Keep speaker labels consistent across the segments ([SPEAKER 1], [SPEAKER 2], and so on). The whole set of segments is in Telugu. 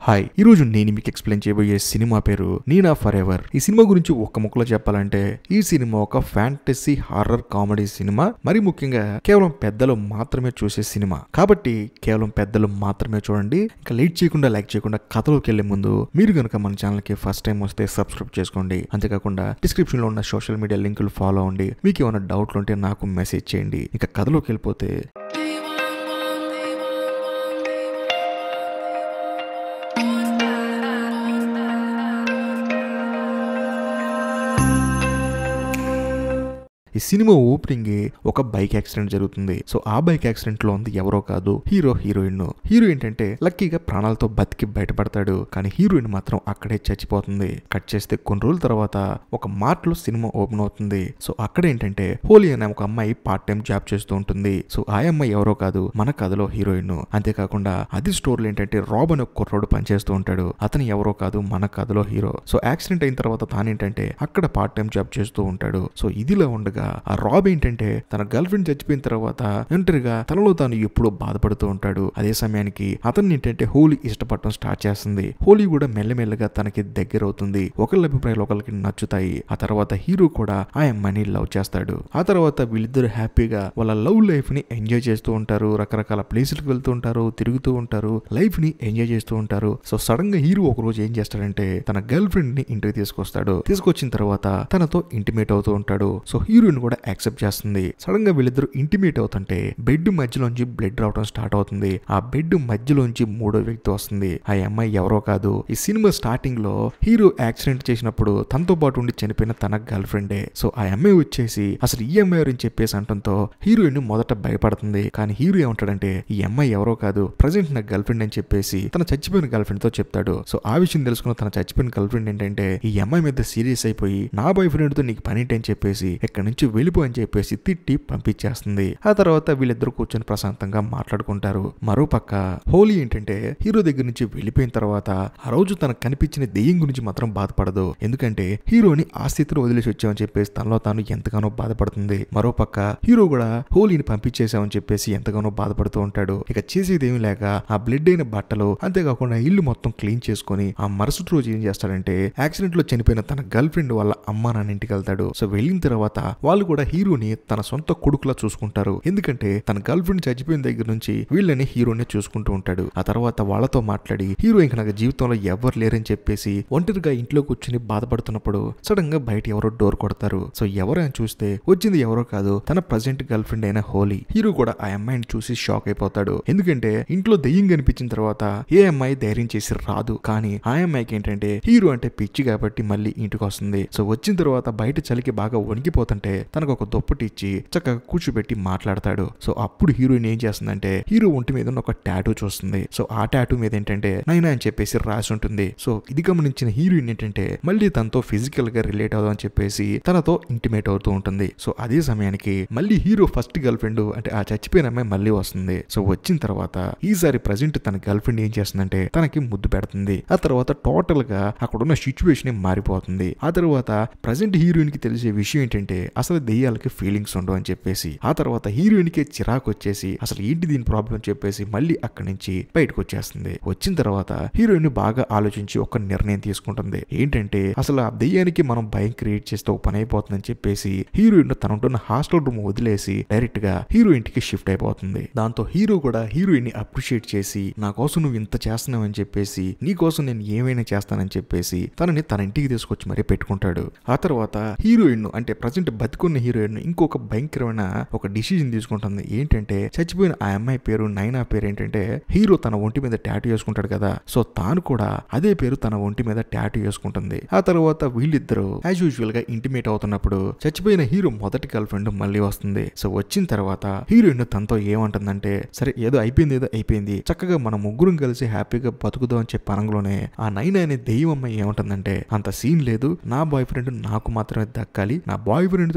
[SPEAKER 1] హాయ్ ఈ రోజు నేను మీకు ఎక్స్ప్లెయిన్ చేయబోయే సినిమా పేరు నీనా ఫర్ ఎవర్ ఈ సినిమా గురించి ఒక్క ముక్కలో చెప్పాలంటే ఈ సినిమా ఒక ఫ్యాంటసీ హారర్ కామెడీ సినిమా మరి ముఖ్యంగా కేవలం పెద్దలు మాత్రమే చూసే సినిమా కాబట్టి కేవలం పెద్దలు మాత్రమే చూడండి ఇంకా లేట్ చేయకుండా లైక్ చేయకుండా కథలోకి వెళ్లే ముందు మీరు కనుక మన ఛానల్ కి ఫస్ట్ టైం వస్తే సబ్స్క్రైబ్ చేసుకోండి అంతేకాకుండా డిస్క్రిప్షన్ లో ఉన్న సోషల్ మీడియా లింకులు ఫాలో అవ్వండి మీకు ఏమైనా డౌట్లు ఉంటే నాకు మెసేజ్ చేయండి ఇంకా కథలోకి వెళ్ళిపోతే ఈ సినిమా ఓపెనింగ్ ఒక బైక్ యాక్సిడెంట్ జరుగుతుంది సో ఆ బైక్ యాక్సిడెంట్ లో ఉంది ఎవరో కాదు హీరో హీరోయిన్ హీరో ఏంటంటే లక్కీగా ప్రాణాలతో బతికి బయటపడతాడు కానీ హీరోయిన్ మాత్రం అక్కడే చచ్చిపోతుంది కట్ చేస్తే కొన్ని రోజుల తర్వాత ఒక మార్ట్ లో సినిమా ఓపెన్ అవుతుంది సో అక్కడ ఏంటంటే హోలీ అనే ఒక అమ్మాయి పార్ట్ టైం జాబ్ చేస్తూ ఉంటుంది సో ఆ అమ్మాయి ఎవరో కాదు మన కథలో హీరోయిన్ అంతేకాకుండా అది స్టోర్లో ఏంటంటే రాబ్ అనే ఒక కుర్రోడు పనిచేస్తూ ఉంటాడు అతను ఎవరో కాదు మన కథలో హీరో సో యాక్సిడెంట్ అయిన తర్వాత తానేంటంటే అక్కడ పార్ట్ టైం జాబ్ చేస్తూ ఉంటాడు సో ఇదిలా ఉండగా ఆ రాబ్ ఏంటంటే తన గర్ల్ ఫ్రెండ్ చచ్చిపోయిన తర్వాత ఒంటరిగా తనలో తాను ఎప్పుడూ బాధపడుతూ ఉంటాడు అదే సమయానికి అతన్ని ఏంటంటే హోలీ ఇష్టపడటం స్టార్ట్ చేస్తుంది హోలీ కూడా మెల్లమెల్లగా తనకి దగ్గర అవుతుంది ఒకళ్ళ అభిప్రాయాలు ఒకరికి నచ్చుతాయి ఆ తర్వాత హీరో కూడా ఆ అమ్మాయిని లవ్ చేస్తాడు ఆ తర్వాత వీళ్ళిద్దరు హ్యాపీగా వాళ్ళ లవ్ లైఫ్ ని ఎంజాయ్ చేస్తూ ఉంటారు రకరకాల ప్లేసులకు వెళ్తూ ఉంటారు తిరుగుతూ ఉంటారు లైఫ్ ని ఎంజాయ్ చేస్తూ ఉంటారు సో సడన్ గా హీరో ఒక రోజు ఏం చేస్తాడంటే తన గర్ల్ ఫ్రెండ్ ని ఇంటికి తీసుకొస్తాడు తీసుకొచ్చిన తర్వాత తనతో ఇంటిమేట్ అవుతూ ఉంటాడు సో హీరోయిన్ కూడా యాక్సెప్ట్ చేస్తుంది సడన్ గా వీళ్ళిద్దరు ఇంటిమేట్ అవుతుంటే బెడ్ మధ్యలోంచి బ్లడ్ రావడం స్టార్ట్ అవుతుంది ఆ బెడ్ మధ్యలోంచి మూడో వ్యక్తి వస్తుంది ఆ అమ్మాయి ఎవరో కాదు ఈ సినిమా స్టార్టింగ్ లో హీరో యాక్సిడెంట్ చేసినప్పుడు తనతో పాటు ఉండి చనిపోయిన తన గర్ల్ ఫ్రెండే సో ఆ అమ్మాయి వచ్చేసి అసలు ఈ అమ్మాయి ఎవరని చెప్పేసి అంటంతో హీరోయిన్ మొదట భయపడుతుంది కానీ హీరో ఏమంటాడంటే ఈ అమ్మాయి ఎవరో కాదు ప్రజెంట్ నా గర్ల్ ఫ్రెండ్ అని చెప్పేసి తన చచ్చిపోయిన గర్ల్ ఫ్రెండ్ తో చెప్తాడు సో ఆ విషయం తెలుసుకున్న తన చచ్చిపోయిన గర్ల్ ఫ్రెండ్ ఏంటంటే ఈ అమ్మాయి మీద సీరియస్ అయిపోయి నా బాయ్ ఫ్రెండ్ తో నీకు పని ఏంటని చెప్పేసి ఇక్కడి నుంచి వెళ్ళిపో అని చెప్పేసి తిట్టి పంపించేస్తుంది ఆ తర్వాత వీళ్ళిద్దరు కూర్చొని ప్రశాంతంగా మాట్లాడుకుంటారు మరో పక్క హోలీ ఏంటంటే హీరో దగ్గర నుంచి వెళ్ళిపోయిన తర్వాత ఆ రోజు తనకు కనిపించిన దెయ్యం గురించి మాత్రం బాధపడదు ఎందుకంటే హీరోని ఆ స్థితిలో వదిలేసి వచ్చామని చెప్పేసి తనలో తాను ఎంతగానో బాధపడుతుంది మరో పక్క హీరో కూడా హోలీని పంపించేసామని చెప్పేసి ఎంతగానో బాధపడుతూ ఉంటాడు ఇక చేసేది ఏమీ లేక ఆ బ్లడ్ అయిన బట్టలు అంతేకాకుండా ఇల్లు మొత్తం క్లీన్ చేసుకొని ఆ మరుసటి రోజు ఏం చేస్తాడంటే యాక్సిడెంట్ లో చనిపోయిన తన గర్ల్ ఫ్రెండ్ వాళ్ళ అమ్మ నాన్న ఇంటికి వెళ్తాడు సో వెళ్ళిన తర్వాత వాళ్ళు కూడా హీరోని తన సొంత కొడుకులా చూసుకుంటారు ఎందుకంటే తన గర్ల్ ఫ్రెండ్ చచ్చిపోయిన దగ్గర నుంచి వీళ్ళని హీరోని చూసుకుంటూ ఉంటాడు ఆ తర్వాత వాళ్ళతో మాట్లాడి హీరో ఇంక నాకు జీవితంలో ఎవరు లేరని చెప్పేసి ఒంటరిగా ఇంట్లో కూర్చుని బాధపడుతున్నప్పుడు సడన్ గా బయట ఎవరో డోర్ కొడతారు సో ఎవరు అని చూస్తే వచ్చింది ఎవరో కాదు తన ప్రజెంట్ గర్ల్ ఫ్రెండ్ అయిన హోలీ హీరో కూడా ఆ అమ్మాయిని చూసి షాక్ అయిపోతాడు ఎందుకంటే ఇంట్లో దెయ్యం కనిపించిన తర్వాత ఏ అమ్మాయి ధైర్యం చేసి రాదు కానీ ఆ అమ్మాయికి ఏంటంటే హీరో అంటే పిచ్చి కాబట్టి మళ్ళీ ఇంటికి వస్తుంది సో వచ్చిన తర్వాత బయట చలికి బాగా వణికిపోతుంటే తనకు ఒక దుప్పటి ఇచ్చి చక్కగా కూర్చోబెట్టి మాట్లాడతాడు సో అప్పుడు హీరోయిన్ ఏం చేస్తుందంటే హీరో ఒంటి మీద ఉన్న ఒక టాటూ చూస్తుంది సో ఆ టాటూ మీద ఏంటంటే నైనా అని చెప్పేసి రాసి ఉంటుంది సో ఇది గమనించిన హీరోయిన్ ఏంటంటే మళ్ళీ తనతో ఫిజికల్ గా రిలేట్ అవుదాం అని చెప్పేసి తనతో ఇంటిమేట్ అవుతూ ఉంటుంది సో అదే సమయానికి మళ్ళీ హీరో ఫస్ట్ గర్ల్ ఫ్రెండ్ అంటే ఆ చచ్చిపోయిన అమ్మాయి మళ్ళీ వస్తుంది సో వచ్చిన తర్వాత ఈసారి ప్రజెంట్ తన గర్ల్ ఫ్రెండ్ ఏం చేస్తుందంటే తనకి ముద్దు పెడుతుంది ఆ తర్వాత టోటల్ గా అక్కడ ఉన్న సిచ్యువేషన్ మారిపోతుంది ఆ తర్వాత ప్రజెంట్ హీరోయిన్ కి తెలిసే విషయం ఏంటంటే అసలు దెయ్యాలకి ఫీలింగ్స్ ఉండవు అని చెప్పేసి ఆ తర్వాత హీరోయిన్ కి చిరాకు వచ్చేసి అసలు ఏంటి దీని ప్రాబ్లం అని చెప్పేసి మళ్ళీ అక్కడి నుంచి బయటకు వచ్చేస్తుంది వచ్చిన తర్వాత హీరోయిన్ బాగా ఆలోచించి ఒక నిర్ణయం తీసుకుంటుంది ఏంటంటే అసలు ఆ దెయ్యానికి మనం భయం క్రియేట్ చేస్తే ఒక పని అయిపోతుందని చెప్పేసి హీరోయిన్ తన ఉంటున్న హాస్టల్ రూమ్ వదిలేసి డైరెక్ట్ గా హీరో ఇంటికి షిఫ్ట్ అయిపోతుంది దాంతో హీరో కూడా హీరోయిన్ ని అప్రిషియేట్ చేసి నా కోసం నువ్వు ఇంత చేస్తున్నావు అని చెప్పేసి నీ కోసం నేను ఏమైనా చేస్తానని చెప్పేసి తనని తన ఇంటికి తీసుకొచ్చి మరీ పెట్టుకుంటాడు ఆ తర్వాత హీరోయిన్ అంటే ప్రజెంట్ బతికున్న హీరోయిన్ ఇంకొక భయంకరమైన ఒక డిసిజన్ తీసుకుంటుంది ఏంటంటే చచ్చిపోయిన ఆ అమ్మాయి పేరు నైనా పేరు ఏంటంటే హీరో తన ఒంటి మీద టాటూ చేసుకుంటాడు కదా సో తాను కూడా అదే పేరు తన ఒంటి మీద టాటూ చేసుకుంటుంది ఆ తర్వాత వీళ్ళిద్దరూ యాజ్ యూజువల్ గా ఇంటిమేట్ అవుతున్నప్పుడు చచ్చిపోయిన హీరో మొదటి గర్ల్ ఫ్రెండ్ మళ్ళీ వస్తుంది సో వచ్చిన తర్వాత హీరోయిన్ తనతో ఏమంటుందంటే సరే ఏదో అయిపోయింది ఏదో అయిపోయింది చక్కగా మన ముగ్గురం కలిసి హ్యాపీగా బతుకుదాం అని చెప్పి అనగలోనే ఆ నైన్ అనే దెయ్యం అమ్మాయి ఏమంటుందంటే అంత సీన్ లేదు నా బాయ్ ఫ్రెండ్ నాకు మాత్రమే దక్కాలి నా బాయ్ ఫ్రెండ్ తో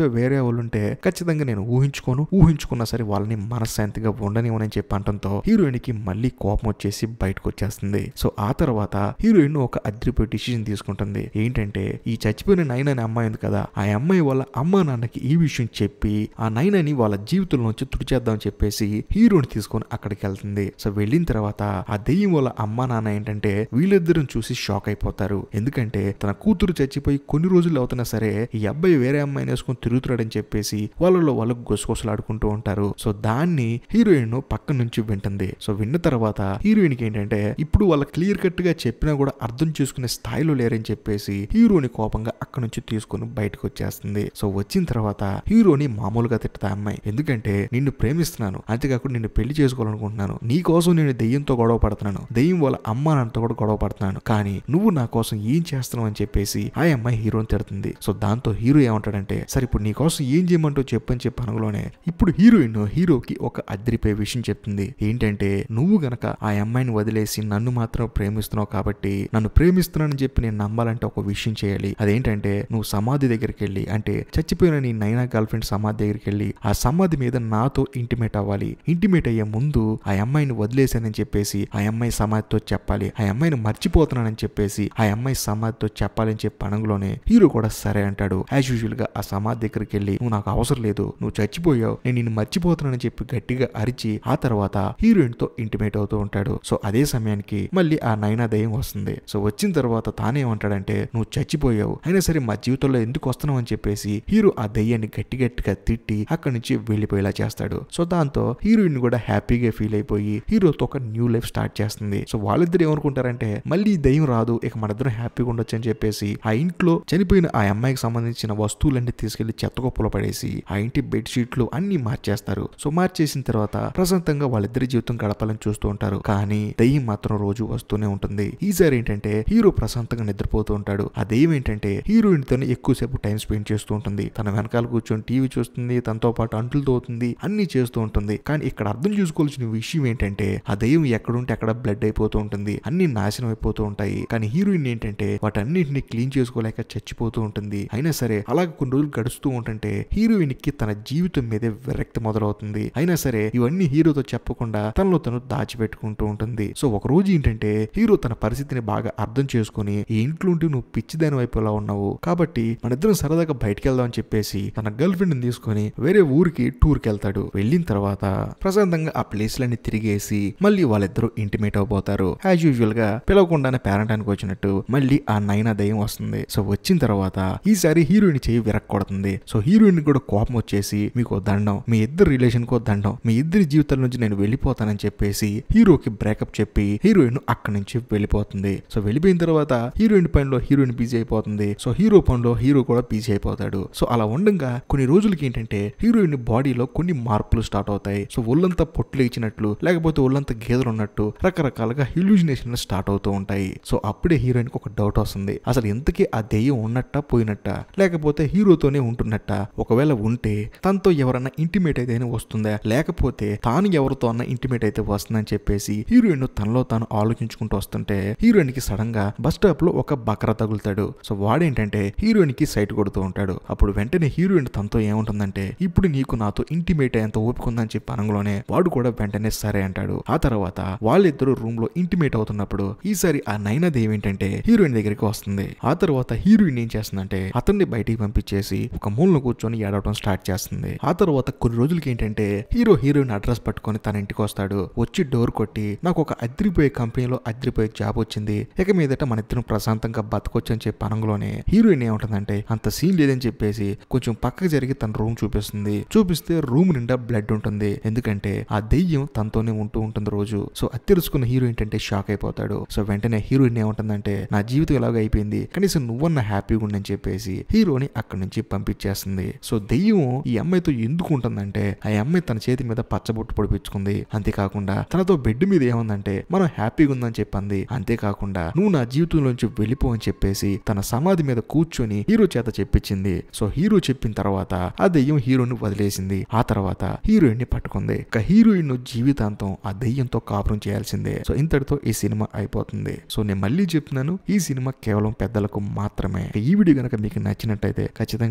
[SPEAKER 1] ఎదురుగా వేరే వాళ్ళు ఉంటే ఖచ్చితంగా నేను ఊహించుకోను ఊహించుకున్నా సరే వాళ్ళని మనశ్శాంతిగా ఉండనివ్వనని చెప్పి అనటంతో హీరోయిన్ కి మళ్ళీ కోపం వచ్చేసి బయటకు వచ్చేస్తుంది సో ఆ తర్వాత హీరోయిన్ ఒక అదిరిపోయి డిసిజన్ తీసుకుంటుంది ఏంటంటే ఈ చచ్చిపోయిన నైన్ అనే అమ్మాయి ఉంది కదా ఆ అమ్మాయి వాళ్ళ అమ్మ నాన్నకి ఈ విషయం చెప్పి ఆ నైనని వాళ్ళ జీవితంలోంచి తుడిచేద్దాం చెప్పేసి హీరోని తీసుకొని అక్కడికి వెళ్తుంది సో వెళ్ళిన తర్వాత ఆ దెయ్యం వాళ్ళ అమ్మ నాన్న ఏంటంటే వీళ్ళిద్దరం చూసి షాక్ అయిపోతారు ఎందుకంటే తన కూతురు చచ్చిపోయి కొన్ని రోజులు అవుతున్నా సరే ఈ అబ్బాయి వేరే అమ్మాయిని వేసుకొని తిరుగుతున్నాడని చెప్పేసి వాళ్ళలో వాళ్ళు గుసగుసలాడుకుంటూ ఉంటారు సో దాన్ని హీరోయిన్ పక్క నుంచి వింటుంది సో విన్న తర్వాత హీరోయిన్ కి ఏంటంటే ఇప్పుడు వాళ్ళ క్లియర్ కట్ గా చెప్పినా కూడా అర్థం చేసుకునే స్థాయిలో లేరని చెప్పేసి హీరోని కోపంగా అక్కడ నుంచి తీసుకొని బయటకు వచ్చేస్తుంది సో వచ్చిన తర్వాత హీరోని మామూలుగా తిట్టదా అమ్మాయి ఎందుకంటే నిన్ను ప్రేమిస్తున్నాను అంతేకాకుండా నిన్ను పెళ్లి చేసుకోవాలనుకుంటున్నాను నీ కోసం నేను దెయ్యంతో గొడవ పడుతున్నాను దెయ్యం వాళ్ళ అమ్మ నాన్నతో కూడా గొడవ పడుతున్నాను కానీ నువ్వు నా కోసం ఏం చేస్తున్నావు అని చెప్పేసి ఆ అమ్మాయి హీరోని తిడుతుంది సో దాంతో హీరో ఏమంటాడంటే సరే ఇప్పుడు నీ కోసం ఏం చేయమంటావు చెప్పని చెప్పి అనగలోనే ఇప్పుడు హీరోయిన్ హీరోకి ఒక అదిరిపోయే విషయం చెప్తుంది ఏంటంటే నువ్వు గనక ఆ అమ్మాయిని వదిలేసి నన్ను మాత్రం ప్రేమిస్తున్నావు కాబట్టి నన్ను ప్రేమిస్తున్నానని చెప్పి నేను నమ్మాలంటే ఒక విషయం చేయాలి అదేంటంటే నువ్వు సమాధి దగ్గరికి వెళ్ళి అంటే చచ్చిపోయిన నీ నైనా గర్ల్ ఫ్రెండ్ సమాధి దగ్గరికి వెళ్ళి ఆ సమాధి మీద నాతో ఇంటిమేట్ అవ్వాలి ఇంటిమేట్ అయ్యే ముందు ఆ అమ్మాయిని వదిలేశానని చెప్పేసి ఆ అమ్మాయి సమాధితో చెప్పాలి ఆ అమ్మాయిని మర్చిపోతున్నానని చెప్పేసి ఆ అమ్మాయి సమాధితో చెప్పాలని చెప్పి పనంగులోనే హీరో కూడా సరే అంటాడు యాజ్ యూజువల్ గా ఆ సమాధి దగ్గరికి వెళ్ళి నువ్వు నాకు అవసరం లేదు నువ్వు చచ్చిపోయావు నేను నిన్ను మర్చిపోతున్నానని చెప్పి గట్టిగా అరిచి ఆ తర్వాత హీరోయిన్ తో ఇంటిమేట్ అవుతూ ఉంటాడు సో అదే సమయానికి మళ్ళీ ఆ నైనా దయ్యం వస్తుంది సో వచ్చిన తర్వాత తానేమంటాడంటే నువ్వు చచ్చిపోయావు అయినా సరే మా జీవితంలో ఎందుకు వస్తున్నావు అని చెప్పేసి హీరో ఆ దయ్యాన్ని గట్టి గట్టిగా తిట్టి అక్కడి నుంచి వెళ్ళిపోయేలా చేస్తాడు సో దాంతో హీరోయిన్ కూడా హ్యాపీగా ఫీల్ అయిపోయి హీరోతో ఒక న్యూ లైఫ్ స్టార్ట్ చేస్తుంది సో వాళ్ళిద్దరు ఏమనుకుంటారంటే మళ్ళీ ఈ దయ్యం రాదు ఇక మనిద్దరం హ్యాపీగా ఉండొచ్చు అని చెప్పేసి ఆ ఇంట్లో చనిపోయిన ఆ అమ్మాయికి సంబంధించిన వస్తువులన్నీ తీసుకెళ్లి చెత్తగొప్పలో పడేసి ఆ ఇంటి బెడ్ షీట్లు అన్ని మార్చేస్తారు సో మార్చేసిన తర్వాత ప్రశాంతంగా వాళ్ళిద్దరి జీవితం గడపాలని చూస్తూ ఉంటారు కానీ దయ్యం మాత్రం రోజు వస్తూనే ఉంటుంది ఈసారి ఏంటంటే హీరో ప్రశాంతంగా నిద్రపోతూ ఉంటాడు ఆ దయ్యం ఏంటంటే హీరోయిన్ తోనే ఎక్కువసేపు టైం స్పెండ్ చేస్తూ ఉంటుంది తన వెనకాల కూర్చొని టీవీ చూస్తుంది తనతో పాటు అంటులు తోతుంది అన్ని చేస్తూ ఉంటుంది కానీ ఇక్కడ అర్థం చేసుకోవాల్సిన విషయం ఏంటంటే ఆ దయ్యం ఎక్కడుంటే అక్కడ బ్లడ్ అయిపోతూ ఉంటుంది అన్ని నాశనం అయిపోతూ ఉంటాయి కానీ హీరోయిన్ ఏంటంటే వాటన్నిటిని క్లీన్ చేసుకోలేక చచ్చిపోతూ ఉంటుంది అయినా సరే అలాగ కొన్ని రోజులు గడుస్తూ ఉంటుంటే హీరోయిన్ కి తన జీవితం మీదే విరక్తి మొదలవుతుంది అయినా సరే ఇవన్నీ హీరోతో చెప్పకుండా తనలో తను దాచిపెట్టుకుంటూ ఉంటుంది సో ఒక రోజు ఏంటంటే హీరో తన పరిస్థితిని బాగా అర్థం చేసుకుని ఈ ఇంట్లో ఉంటే నువ్వు పిచ్చిదాని వైపు ఎలా ఉన్నావు కాబట్టి మన ఇద్దరం సరదాగా బయటికి వెళ్దాం అని చెప్పేసి తన గర్ల్ ఫ్రెండ్ తీసుకొని వేరే ఊరికి టూర్ కి వెళ్తాడు వెళ్ళిన తర్వాత ప్రశాంతంగా ఆ ప్లేస్లన్నీ తిరిగేసి మళ్ళీ వాళ్ళిద్దరూ ఇంటిమేట్ అవబోతారు యాజ్ యూజువల్ గా పిలవకుండానే పేరంటానికి వచ్చినట్టు మళ్ళీ ఆ నైనా దయ్యం వస్తుంది సో వచ్చిన తర్వాత ఈసారి హీరోయిన్ చేయి విరక్కొడుతుంది సో హీరోయిన్ కూడా కోపం వచ్చేసి మీకు దండం మీ ఇద్దరు రిలేషన్ కో దండం మీ ఇద్దరి జీవితాల నుంచి నేను వెళ్ళిపోతానని చెప్పేసి హీరోకి బ్రేకప్ చెప్పి హీరోయిన్ అక్కడి నుంచి వెళ్ళిపోతుంది సో వెళ్ళిపోయిన తర్వాత హీరోయిన్ పనిలో హీరోయిన్ బిజీ అయిపోతుంది సో హీరో పనిలో హీరో కూడా బిజీ అయిపోతాడు సో అలా ఉండగా కొన్ని రోజులకి ఏంటంటే హీరోయిన్ బాడీలో కొన్ని మార్పులు స్టార్ట్ అవుతాయి సో ఒళ్ళంతా పొట్లు ఇచ్చినట్లు లేకపోతే ఒళ్ళంతా గేదెలు ఉన్నట్టు రకరకాలుగా ఇల్యూజినేషన్ స్టార్ట్ అవుతూ ఉంటాయి సో అప్పుడే హీరోయిన్ కి ఒక డౌట్ వస్తుంది అసలు ఇంతకీ ఆ దెయ్యం ఉన్నట్ట పోయినట్ట లేకపోతే హీరోతోనే ఉంటున్నట్ట ఒకవేళ ఉంటే తనతో ఎవరన్నా ఇంటిమేట్ అయితే వస్తుందా లేకపోతే తాను ఎవరితో అన్న ఇంటిమేట్ అయితే వస్తుందని చెప్పేసి హీరోయిన్ తనలో తాను ఆలోచించుకుంటూ వస్తుంటే హీరోయిన్ కి సడన్ గా బస్ స్టాప్ లో ఒక బకర తగులుతాడు సో వాడేంటంటే హీరోయిన్ కి సైట్ కొడుతూ ఉంటాడు అప్పుడు వెంటనే హీరోయిన్ తనతో ఏముంటుందంటే ఇప్పుడు నీకు నాతో ఇంటిమేట్ అయ్యేంత ఓపిక ఉందని చెప్పి అనగలోనే వాడు కూడా వెంటనే సరే అంటాడు ఆ తర్వాత వాళ్ళిద్దరూ రూమ్ లో ఇంటిమేట్ అవుతున్నప్పుడు ఈసారి ఆ నైనాదేవి ఏంటంటే హీరోయిన్ దగ్గరికి వస్తుంది ఆ తర్వాత హీరోయిన్ ఏం చేస్తుందంటే అతన్ని బయటికి పంపించేసి ఒక మూలను కూర్చొని ఏడవడం స్టార్ట్ చేస్తుంది ఆ తర్వాత కొన్ని రోజులకి ఏంటంటే హీరో హీరోయిన్ అడ్రస్ పట్టుకొని తన ఇంటికి వస్తాడు వచ్చి డోర్ కొట్టి నాకు ఒక అద్రిపోయే కంపెనీలో అద్రిపోయే జాబ్ వచ్చింది ఇక మీదట మన ఇద్దరం ప్రశాంతంగా బతకొచ్చు అని చెప్పి అనంగలోనే హీరోయిన్ ఏముంటుందంటే అంత సీన్ లేదని చెప్పేసి కొంచెం పక్కకు జరిగి తన రూమ్ చూపిస్తుంది చూపిస్తే రూమ్ నిండా బ్లడ్ ఉంటుంది ఎందుకంటే ఆ దెయ్యం తనతోనే ఉంటూ ఉంటుంది రోజు సో అది తెలుసుకున్న హీరో ఏంటంటే షాక్ అయిపోతాడు సో వెంటనే హీరోయిన్ ఏముంటుందంటే నా జీవితం ఎలాగో అయిపోయింది కనీసం నువ్వన్న హ్యాపీగా ఉండని చెప్పేసి హీరోని అక్కడి నుంచి పంపించేస్తుంది సో దెయ్యం ఈ అమ్మాయితో ఎందుకు ఉంటుందంటే ఆ అమ్మాయి తన చేతి మీద పచ్చబొట్టు పొడిపించుకుంది అంతేకాకుండా తనతో బెడ్ మీద ఏముందంటే మనం హ్యాపీగా ఉందని చెప్పింది అంతేకాకుండా నువ్వు నా జీవితంలోంచి వెళ్ళిపో అని చెప్పేసి తన సమాధి మీద కూర్చొని హీరో చేత చెప్పించింది సో హీరో చెప్పిన తర్వాత ఆ దెయ్యం హీరోని వదిలేసింది ఆ తర్వాత హీరోయిన్ ని పట్టుకుంది ఇక హీరోయిన్ జీవితాంతం ఆ దెయ్యంతో కాపురం చేయాల్సిందే సో ఇంతటితో ఈ సినిమా అయిపోతుంది సో నేను మళ్ళీ చెప్తున్నాను ఈ సినిమా కేవలం పెద్దలకు మాత్రమే ఈ వీడియో కనుక మీకు నచ్చినట్టయితే ఖచ్చితంగా లైక్ చేయండి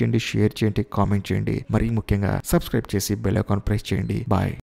[SPEAKER 1] చేయండి షేర్ చేయండి కామెంట్ చేయండి మరీ ముఖ్యంగా సబ్స్క్రైబ్ చేసి బెల్ ఐకాన్ ప్రెస్ చేయండి బాయ్